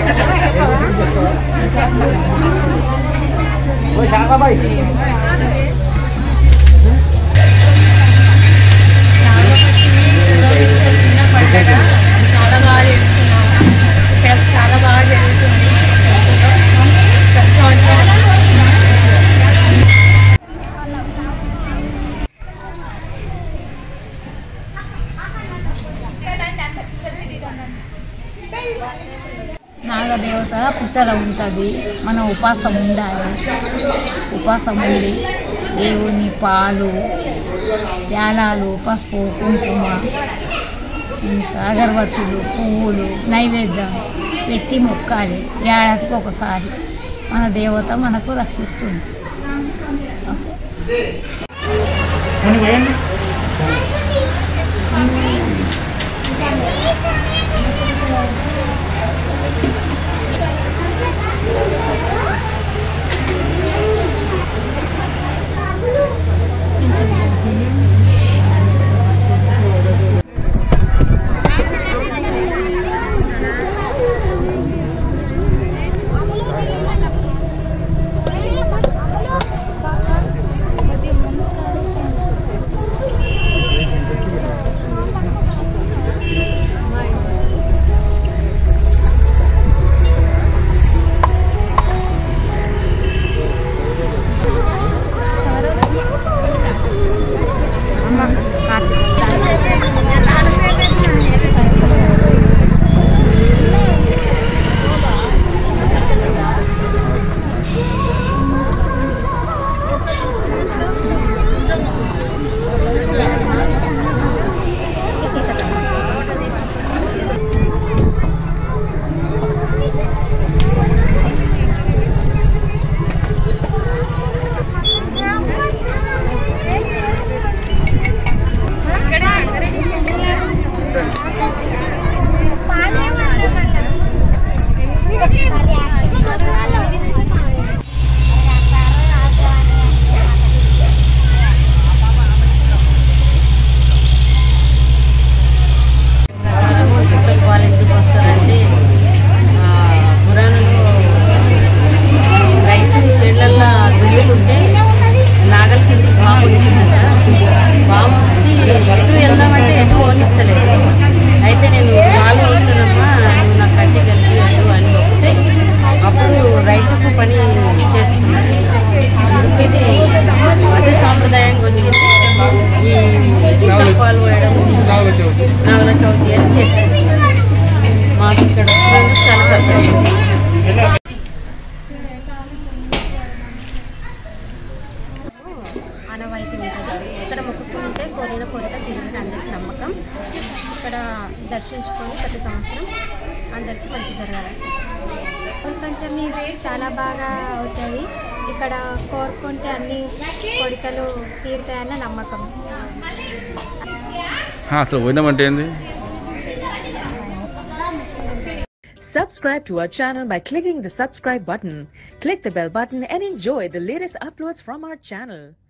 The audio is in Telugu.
చాలా బాగా చేసుకున్నాం ఇక్కడ చాలా బాగా జరుగుతుంది ప్రతి సంవత్సరం నాగదేవత పుట్టల ఉంటుంది మనం ఉపాసం ఉండాలి ఉపాసం ఉండి దేవుని పాలు ప్యాలాలు పసుపు కుంకుమ ఇంకా అగరబత్తులు పువ్వులు నైవేద్యం పెట్టి మొక్కాలి ఏడాదికి ఒకసారి మన దేవత మనకు రక్షిస్తుంది వాళ్ళు ఎందుకు వస్తారంటే ఆ, పురాణంలో రైతు చెట్లల్లో దున్నుకుంటే నాగల కింద పాము వచ్చిందంట పాము వచ్చి ఎటు వెళ్దామంటే ఎటు ఓనిస్తలేదు అయితే నేను పాలు వస్తానమ్మా నువ్వు నాకు కట్టి కలిపి అని చెప్తే అప్పుడు రైతుకు పని చేస్తుంది అందుకు ఇది అదే సాంప్రదాయంగా వచ్చింది ఈ గుంటల పాలు వేయడం నాగుల చవితి అని చేశారు మాకు ఇక్కడ వచ్చినందుకు చాలా సంతోషం ఆనవాయితీ ఉంటుంది ఇక్కడ మొక్కుకుంటే కోరిన కోరిక తిరిగిన అందరికి నమ్మకం ఇక్కడ దర్శించుకొని ప్రతి సంవత్సరం అందరికీ మంచి జరగాలి పంచమి చాలా బాగా అవుతుంది ఇక్కడ కోరుకుంటే అన్ని కోరికలు తీరుతాయన్న నమ్మకం అసలు పోయినామంటే ఏంది Subscribe to our channel by clicking the subscribe button. Click the bell button and enjoy the latest uploads from our channel.